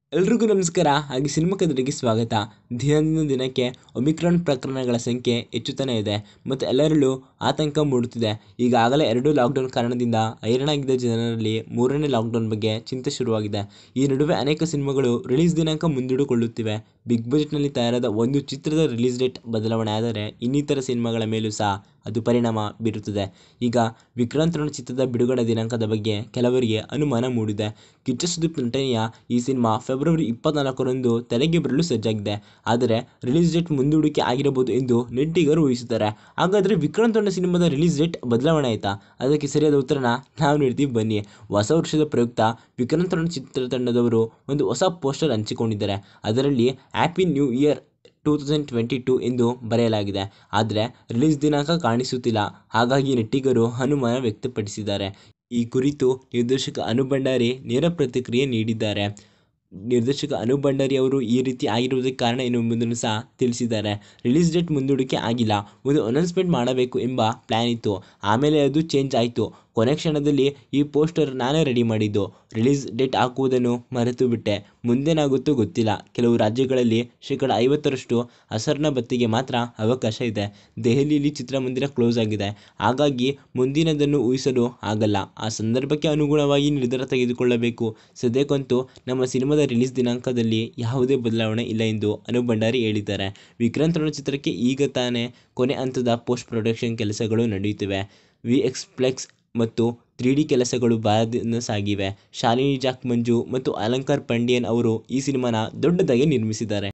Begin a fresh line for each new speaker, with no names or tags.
ಎಲ್ರಿಗೂ ನಮಸ್ಕಾರ ಹಾಗೆ ಸಿನಿಮಾ ಕಥೆಗೆ ಸ್ವಾಗತ ದಿನದಿಂದ ದಿನಕ್ಕೆ ಒಮಿಕ್ರಾನ್ ಪ್ರಕರಣಗಳ ಸಂಖ್ಯೆ ಹೆಚ್ಚುತ್ತಾನೆ ಇದೆ ಮತ್ತು ಎಲ್ಲರಲ್ಲೂ ಆತಂಕ ಮೂಡುತ್ತಿದೆ ಈಗಾಗಲೇ ಎರಡು ಲಾಕ್ಡೌನ್ ಕಾರಣದಿಂದ ಹೈರಾಣಾಗಿದ್ದ ಜನರಲ್ಲಿ ಮೂರನೇ ಲಾಕ್ಡೌನ್ ಬಗ್ಗೆ ಚಿಂತೆ ಶುರುವಾಗಿದೆ ಈ ನಡುವೆ ಅನೇಕ ಸಿನಿಮಾಗಳು ರಿಲೀಸ್ ದಿನಾಂಕ ಮುಂದೂಡಿಕೊಳ್ಳುತ್ತಿವೆ ಬಿಗ್ ಬಜೆಟ್ನಲ್ಲಿ ತಯಾರಾದ ಒಂದು ಚಿತ್ರದ ರಿಲೀಸ್ ಡೇಟ್ ಬದಲಾವಣೆ ಆದರೆ ಇನ್ನಿತರ ಸಿನಿಮಾಗಳ ಮೇಲೂ ಸಹ ಅದು ಪರಿಣಾಮ ಬೀರುತ್ತದೆ ಈಗ ವಿಕ್ರಾಂತ್ ರೋಣ ಚಿತ್ರದ ಬಿಡುಗಡೆ ದಿನಾಂಕದ ಬಗ್ಗೆ ಕೆಲವರಿಗೆ ಅನುಮಾನ ಮೂಡಿದೆ ಕಿಚ್ಚ ಸುದೀಪ್ ನಟನೆಯ ಈ ಸಿನಿಮಾ ಫೆಬ್ರವರಿ ಇಪ್ಪತ್ನಾಲ್ಕರಂದು ತೆರೆಗೆ ಬರಲು ಸಜ್ಜಾಗಿದೆ ಆದರೆ ರಿಲೀಸ್ ಡೇಟ್ ಮುಂದೂಡಿಕೆ ಆಗಿರಬಹುದು ಎಂದು ನೆಟ್ಟಿಗರು ಊಹಿಸುತ್ತಾರೆ ಹಾಗಾದರೆ ವಿಕ್ರಾಂತ್ ರೋಣ ಸಿನಿಮಾದ ರಿಲೀಸ್ ಡೇಟ್ ಬದಲಾವಣೆ ಆಯಿತಾ ಅದಕ್ಕೆ ಸರಿಯಾದ ಉತ್ತರನ ನಾವು ನೀಡ್ತೀವಿ ಬನ್ನಿ ಹೊಸ ವರ್ಷದ ಪ್ರಯುಕ್ತ ವಿಕ್ರಾಂತ್ ರೋಣ ಚಿತ್ರತಂಡದವರು ಒಂದು ಹೊಸ ಪೋಸ್ಟರ್ ಹಂಚಿಕೊಂಡಿದ್ದಾರೆ ಅದರಲ್ಲಿ happy new year two thousand twenty two ಎಂದು ಬರೆಯಲಾಗಿದೆ ಆದರೆ ರಿಲೀಸ್ ದಿನಾಂಕ ಕಾಣಿಸುತ್ತಿಲ್ಲ ಹಾಗಾಗಿ ನೆಟ್ಟಿಗರು ಅನುಮಾನ ವ್ಯಕ್ತಪಡಿಸಿದ್ದಾರೆ ಈ ಕುರಿತು ನಿರ್ದೇಶಕ ಅನು ಭಂಡಾರಿ ನೇರ ಪ್ರತಿಕ್ರಿಯೆ ನೀಡಿದ್ದಾರೆ ನಿರ್ದೇಶಕ ಅನು ಭಂಡಾರಿ ಅವರು ಈ ರೀತಿ ಆಗಿರುವುದಕ್ಕೆ ಕಾರಣ ಏನು ಎಂಬುದನ್ನು ಸಹ ತಿಳಿಸಿದ್ದಾರೆ ರಿಲೀಸ್ ಡೇಟ್ ಮುಂದೂಡಿಕೆ ಆಗಿಲ್ಲ ಒಂದು ಅನೌನ್ಸ್ಮೆಂಟ್ ಮಾಡಬೇಕು ಎಂಬ ಪ್ಲ್ಯಾನ್ ಇತ್ತು ಆಮೇಲೆ ಅದು ಚೇಂಜ್ ಆಯಿತು ಕೊನೆ ಕ್ಷಣದಲ್ಲಿ ಈ ಪೋಸ್ಟರ್ ನಾನೇ ರೆಡಿ ಮಾಡಿದ್ದು ರಿಲೀಸ್ ಡೇಟ್ ಹಾಕುವುದನ್ನು ಮರೆತು ಬಿಟ್ಟೆ ಮುಂದೇನಾಗುತ್ತೋ ಗೊತ್ತಿಲ್ಲ ಕೆಲವು ರಾಜ್ಯಗಳಲ್ಲಿ ಶೇಕಡ ಐವತ್ತರಷ್ಟು ಹಸರ್ನ ಬತ್ತಿಗೆ ಮಾತ್ರ ಅವಕಾಶ ಇದೆ ದೆಹಲಿಯಲ್ಲಿ ಚಿತ್ರಮಂದಿರ ಕ್ಲೋಸ್ ಆಗಿದೆ ಹಾಗಾಗಿ ಮುಂದಿನದನ್ನು ಊಹಿಸಲು ಆಗಲ್ಲ ಆ ಸಂದರ್ಭಕ್ಕೆ ಅನುಗುಣವಾಗಿ ನಿರ್ಧಾರ ತೆಗೆದುಕೊಳ್ಳಬೇಕು ಸದ್ಯಕ್ಕಂತೂ ನಮ್ಮ ಸಿನಿಮಾದ ರಿಲೀಸ್ ದಿನಾಂಕದಲ್ಲಿ ಯಾವುದೇ ಬದಲಾವಣೆ ಇಲ್ಲ ಎಂದು ಅನು ಭಂಡಾರಿ ಹೇಳಿದ್ದಾರೆ ವಿಕ್ರಾಂತ್ ರೋಣ ಚಿತ್ರಕ್ಕೆ ಈಗ ತಾನೇ ಕೊನೆ ಹಂತದ ಪೋಸ್ಟ್ ಪ್ರೊಡಕ್ಷನ್ ಕೆಲಸಗಳು ನಡೆಯುತ್ತಿವೆ ವಿ ಎಕ್ಸ್ ಫ್ಲೆಕ್ಸ್ ಮತ್ತು ತ್ರೀ ಡಿ ಕೆಲಸಗಳು ಬಾರದಿಂದ ಸಾಗಿವೆ ಶಾಲಿನಿ ಜಾಕ್ ಮಂಜು ಮತ್ತು ಅಲಂಕಾರ್ ಪಾಂಡಿಯನ್ ಅವರು ಈ ಸಿನಿಮಾನ ದೊಡ್ಡದಾಗಿ ನಿರ್ಮಿಸಿದ್ದಾರೆ